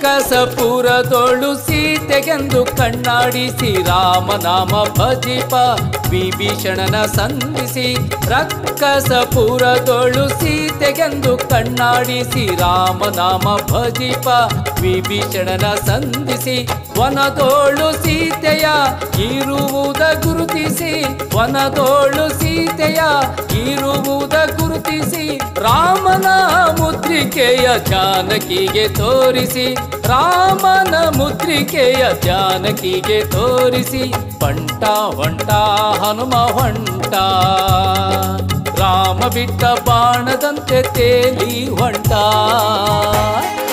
ರಕ್ಕಸಪುರದೊಳು ಸೀತೆಗೆಂದು ಕಣ್ಣಾಡಿಸಿ ರಾಮನಾಮ ಭಜಿಪ ವಿಭೀಷಣನ ಸಂಧಿಸಿ ರಕ್ಕಸಪುರದೊಳು ಸೀತೆಗೆಂದು ಕಣ್ಣಾಡಿಸಿ ರಾಮನಾಮ ಭಜಿಪ ವಿಭೀಷಣನ ಸಂಧಿಸಿ ವನದೋಳು ಸೀತೆಯ ಇರುವುದ ಗುರುತಿಸಿ ವನದೋಳು ಸೀತೆಯ ಇರುವುದ ಗುರುತಿಸಿ ರಾಮನ ಮುದ್ರಿಕೆಯ ಜಾನಕಿಗೆ ತೋರಿಸಿ ರಾಮನ ಮುದ್ರಿಕೆಯ ಜಾನಕಿಗೆ ತೋರಿಸಿ ಬಂಟ ಹೊಂಟ ಹನುಮ ಹೊಂಟ ರಾಮ ಬಿಟ್ಟ ಬಾಣದಂತೆ ತೇಲಿ ಹೊಂಟ